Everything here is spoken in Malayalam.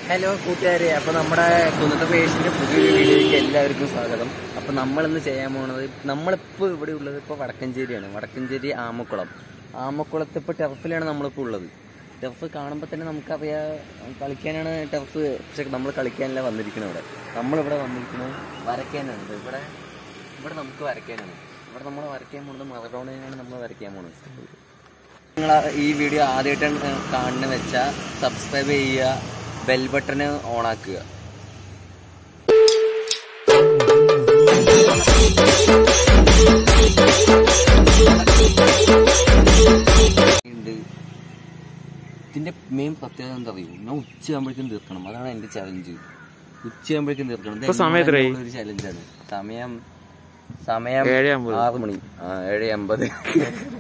ഹലോ കൂട്ടുകാരെ അപ്പൊ നമ്മുടെ കുന്നത്തെ പേഷ്യന്റെ പുതിയൊരു വീഡിയോയിലേക്ക് എല്ലാവർക്കും സ്വാഗതം അപ്പൊ നമ്മൾ ഇന്ന് ചെയ്യാൻ പോണത് നമ്മളിപ്പോ ഇവിടെ ഉള്ളത് ഇപ്പൊ വടക്കഞ്ചേരിയാണ് വടക്കഞ്ചേരി ആമക്കുളം ആമക്കുളത്ത് ഇപ്പൊ ടെറഫിലാണ് നമ്മളിപ്പോ ഉള്ളത് ടെറഫ് കാണുമ്പോൾ തന്നെ നമുക്കറിയാം കളിക്കാനാണ് ടെറഫ് പക്ഷെ നമ്മൾ കളിക്കാനല്ല വന്നിരിക്കുന്നത് ഇവിടെ നമ്മളിവിടെ വന്നിരിക്കുന്നത് വരയ്ക്കാനാണ് ഇത് ഇവിടെ ഇവിടെ നമുക്ക് വരയ്ക്കാനാണ് ഇവിടെ നമ്മൾ വരയ്ക്കാൻ പോകുന്നത് മറഡോണയാണ് നമ്മൾ വരയ്ക്കാൻ പോകുന്നത് നിങ്ങൾ ഈ വീഡിയോ ആദ്യമായിട്ടാണ് കാണുന്ന വെച്ചാൽ സബ്സ്ക്രൈബ് ചെയ്യുക ബെൽ ബട്ടൺ ഓൺ ആക്കുക ഉണ്ട്. ഇതിന്റെ മെയിൻ പ്രത്യേകത എന്താ അറിയൂ ഞാൻ ഉച്ചയാകുമ്പോഴേക്കും തീർക്കണം അതാണ് എന്റെ ചലഞ്ച് ഉച്ചയാകുമ്പോഴേക്കും തീർക്കണം ഇത് ഇപ്പൊ സമയം എത്രയായി? എന്നോടുള്ള ഒരു ചലഞ്ചാണ് സമയം സമയം ഏഴ് അമ്പത്. ആറ് മണി ആ ഏഴ് അമ്പത്